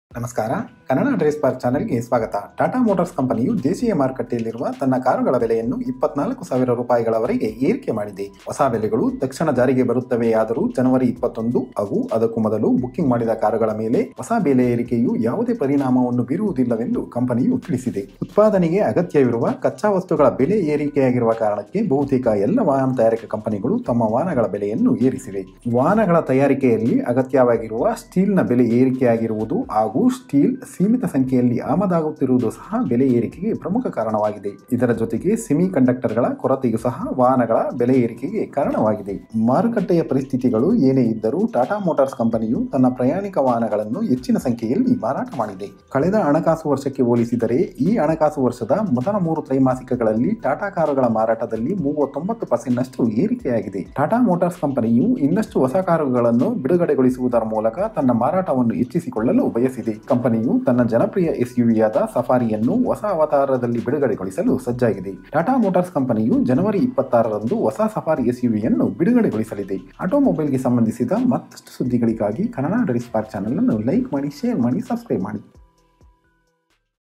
ನಮಸ್ಕಾರ Kannada Drèze park ಚಾನೆಲ್ಗೆ ಸ್ವಾಗತ ಟಾಟಾ ಮೋಟಾರ್ಸ್ ಕಂಪನಿಯು ದೇಶೀಯ ಮಾರುಕಟ್ಟೆಯಲ್ಲಿರುವ ತನ್ನ ಕಾರುಗಳ ಬೆಲೆಯನ್ನು ಇಪ್ಪತ್ನಾಲ್ಕು ಸಾವಿರ ರೂಪಾಯಿಗಳವರೆಗೆ ಏರಿಕೆ ಮಾಡಿದೆ ಹೊಸ ಬೆಲೆಗಳು ತಕ್ಷಣ ಜಾರಿಗೆ ಬರುತ್ತವೆಯಾದರೂ ಜನವರಿ ಇಪ್ಪತ್ತೊಂದು ಹಾಗೂ ಅದಕ್ಕೂ ಮೊದಲು ಬುಕ್ಕಿಂಗ್ ಮಾಡಿದ ಕಾರುಗಳ ಮೇಲೆ ಹೊಸ ಬೆಲೆ ಏರಿಕೆಯು ಯಾವುದೇ ಪರಿಣಾಮವನ್ನು ಬೀರುವುದಿಲ್ಲವೆಂದು ಕಂಪನಿಯು ತಿಳಿಸಿದೆ ಉತ್ಪಾದನೆಗೆ ಅಗತ್ಯವಿರುವ ಕಚ್ಚಾ ವಸ್ತುಗಳ ಬೆಲೆ ಏರಿಕೆಯಾಗಿರುವ ಕಾರಣಕ್ಕೆ ಬಹುತೇಕ ಎಲ್ಲ ವಾಹನ ತಯಾರಿಕಾ ಕಂಪನಿಗಳು ತಮ್ಮ ವಾಹನಗಳ ಬೆಲೆಯನ್ನು ಏರಿಸಿವೆ ವಾಹನಗಳ ತಯಾರಿಕೆಯಲ್ಲಿ ಅಗತ್ಯವಾಗಿರುವ ಸ್ಟೀಲ್ನ ಬೆಲೆ ಏರಿಕೆಯಾಗಿರುವುದು ಹಾಗೂ ಸ್ಟೀಲ್ ಸೀಮಿತ ಸಂಖ್ಯೆಯಲ್ಲಿ ಆಮದಾಗುತ್ತಿರುವುದು ಸಹ ಬೆಲೆ ಏರಿಕೆಗೆ ಪ್ರಮುಖ ಕಾರಣವಾಗಿದೆ ಇದರ ಜೊತೆಗೆ ಸೆಮಿ ಕಂಡಕ್ಟರ್ಗಳ ಕೊರತೆಯು ಸಹ ವಾಹನಗಳ ಬೆಲೆ ಏರಿಕೆಗೆ ಕಾರಣವಾಗಿದೆ ಮಾರುಕಟ್ಟೆಯ ಪರಿಸ್ಥಿತಿಗಳು ಏನೇ ಇದ್ದರೂ ಟಾಟಾ ಮೋಟಾರ್ಸ್ ಕಂಪನಿಯು ತನ್ನ ಪ್ರಯಾಣಿಕ ವಾಹನಗಳನ್ನು ಹೆಚ್ಚಿನ ಸಂಖ್ಯೆಯಲ್ಲಿ ಮಾರಾಟ ಮಾಡಿದೆ ಕಳೆದ ಹಣಕಾಸು ವರ್ಷಕ್ಕೆ ಹೋಲಿಸಿದರೆ ಈ ಹಣಕಾಸು ವರ್ಷದ ಮೊದಲ ಮೂರು ತ್ರೈಮಾಸಿಕಗಳಲ್ಲಿ ಟಾಟಾ ಕಾರುಗಳ ಮಾರಾಟದಲ್ಲಿ ಮೂವತ್ತೊಂಬತ್ತು ಪರ್ಸೆಂಟ್ನಷ್ಟು ಏರಿಕೆಯಾಗಿದೆ ಟಾಟಾ ಮೋಟಾರ್ಸ್ ಕಂಪನಿಯು ಇನ್ನಷ್ಟು ಹೊಸ ಕಾರುಗಳನ್ನು ಬಿಡುಗಡೆಗೊಳಿಸುವುದರ ಮೂಲಕ ತನ್ನ ಮಾರಾಟವನ್ನು ಹೆಚ್ಚಿಸಿಕೊಳ್ಳಲು ಬಯಸಿದೆ ಕಂಪನಿಯು ತನ್ನ ಜನಪ್ರಿಯ ಎಸ್ಯುವಿಯಾದ ಸಫಾರಿಯನ್ನು ಹೊಸ ಅವತಾರದಲ್ಲಿ ಬಿಡುಗಡೆಗೊಳಿಸಲು ಸಜ್ಜಾಗಿದೆ ಟಾಟಾ ಮೋಟಾರ್ಸ್ ಕಂಪನಿಯು ಜನವರಿ ಇಪ್ಪತ್ತಾರರಂದು ಹೊಸ ಸಫಾರಿ ಎಸ್ಯುವಿಯನ್ನು ಬಿಡುಗಡೆಗೊಳಿಸಲಿದೆ ಆಟೋಮೊಬೈಲ್ಗೆ ಸಂಬಂಧಿಸಿದ ಮತ್ತಷ್ಟು ಸುದ್ದಿಗಳಿಗಾಗಿ ಕನ್ನಡ ಡ್ರೀಸ್ ಪಾರ್ಕ್ ಚಾನಲ್ ಅನ್ನು ಲೈಕ್ ಮಾಡಿ ಶೇರ್ ಮಾಡಿ ಸಬ್ಸ್ಕ್ರೈಬ್ ಮಾಡಿ